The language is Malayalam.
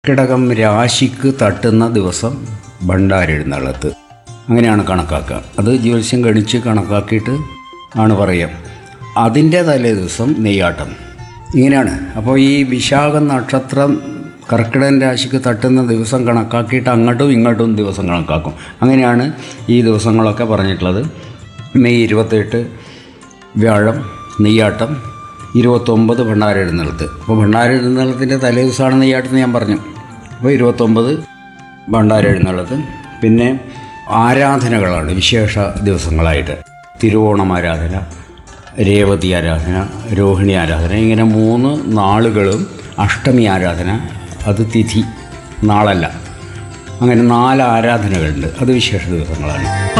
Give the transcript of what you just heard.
കിടകം രാശിക്ക് തട്ടുന്ന ദിവസം ഭണ്ഡാരെഴുന്നള്ളത്ത് അങ്ങനെയാണ് കണക്കാക്കുക അത് ജ്യോത്സ്യം ഗണിച്ച് കണക്കാക്കിയിട്ട് ആണ് പറയുക അതിൻ്റെ തലേ ദിവസം നെയ്യാട്ടം ഇങ്ങനെയാണ് അപ്പോൾ ഈ വിശാഖ നക്ഷത്രം കർക്കിടകൻ രാശിക്ക് തട്ടുന്ന ദിവസം കണക്കാക്കിയിട്ട് അങ്ങോട്ടും ഇങ്ങോട്ടും ദിവസം കണക്കാക്കും അങ്ങനെയാണ് ഈ ദിവസങ്ങളൊക്കെ പറഞ്ഞിട്ടുള്ളത് മെയ് ഇരുപത്തെട്ട് വ്യാഴം നെയ്യാട്ടം ഇരുപത്തൊമ്പത് ഭണ്ഡാരെഴുന്നള്ളത്ത് അപ്പോൾ ഭണ്ഡാരെഴുന്നള്ളത്തിൻ്റെ തലേ ദിവസമാണ് നെയ്യാട്ടം ഞാൻ പറഞ്ഞു അപ്പോൾ ഇരുപത്തൊമ്പത് ഭണ്ഡാരെഴുന്നള്ളത്ത് പിന്നെ ആരാധനകളാണ് വിശേഷ ദിവസങ്ങളായിട്ട് തിരുവോണം ആരാധന രേവതി ആരാധന രോഹിണി ആരാധന ഇങ്ങനെ മൂന്ന് നാളുകളും അഷ്ടമി ആരാധന അത് തിഥി നാളല്ല അങ്ങനെ നാല് ആരാധനകളുണ്ട് അത് വിശേഷ ദിവസങ്ങളാണ്